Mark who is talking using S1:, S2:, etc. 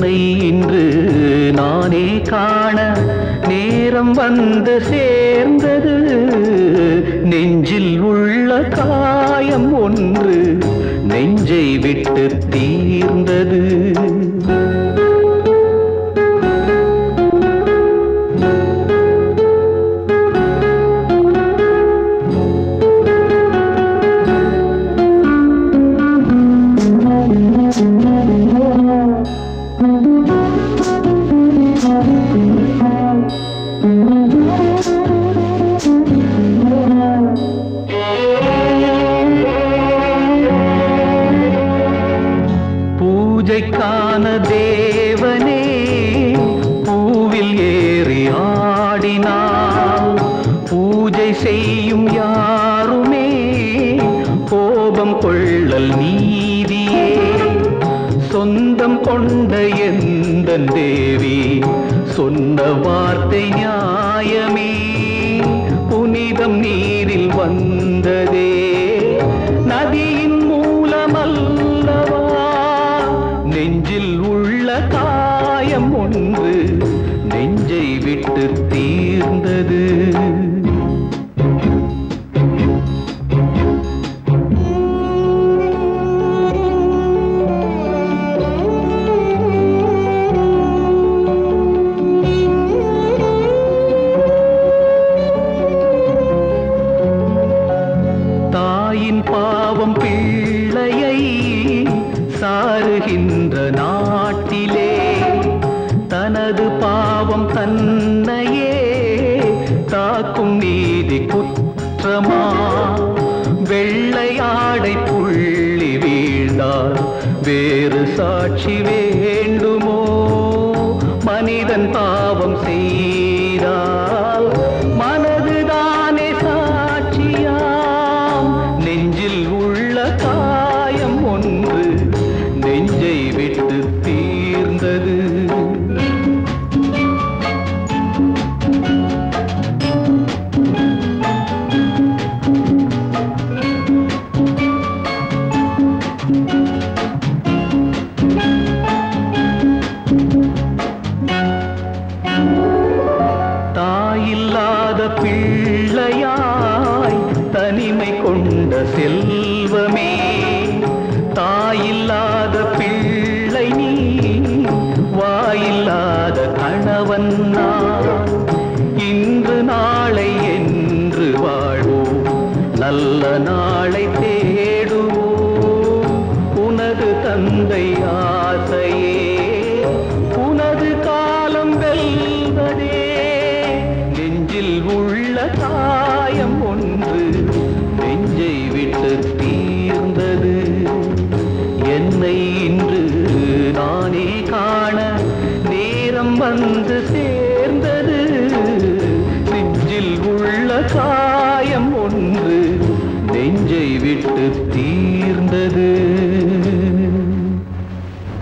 S1: என்னை இன்று நானே காண நேரம் வந்து சேர்ந்தது நெஞ்சில் உள்ள காயம் ஒன்று நெஞ்சை விட்டு தீர்ந்தது பூஜைக்கான தேவனே பூவில் ஏறி ஆடினார் பூஜை செய்யும் யாருமே கோபம் கொள்ளல் நீதியே சொந்தம் கொண்ட எந்த தேவி சொன்ன வார்த்தை நியாயமே புனிதம் நீரில் வந்ததே நதியின் மூலமல்லவா நெஞ்சில் உள்ள காயம் ஒன்று நெஞ்சை விட்டு தீர்ந்தது தாயின் பாவம் பிள்ளையை சாருகின்ற நாட்டிலே தனது பாவம் தன்னையே தாக்கும் நீதி குற்றமா வெள்ளையாடை புள்ளி வீழ்ந்தால் வேறு சாட்சி வேண்டுமோ மனிதன் பாவம் செய்தால் மனதுதானே சாட்சியாம் நெஞ்சில் உள்ள காயம் ஒன்று நெஞ்சை விட்டு தீர்ந்தது தாயில்லாத பிள்ளையாய் தனிமை கொண்ட செல்வமே தாயில்லாத பிள்ளை நீ வாயில்லாத கணவன் நான் இன்று நாளை என்று வாழ்வோம் நல்ல நாளை தேடுவோம் உனது தந்தை ஆசையே உனது காலம் வெல்வதே நெஞ்சில் உள்ள காயம் ஒன்று நெஞ்சை விட்டு தீர்ந்தது என்னை இன்று நானே காண நேரம் வந்து சேர்ந்தது நெஞ்சில் உள்ள காயம் ஒன்று நெஞ்சை விட்டு தீர்ந்தது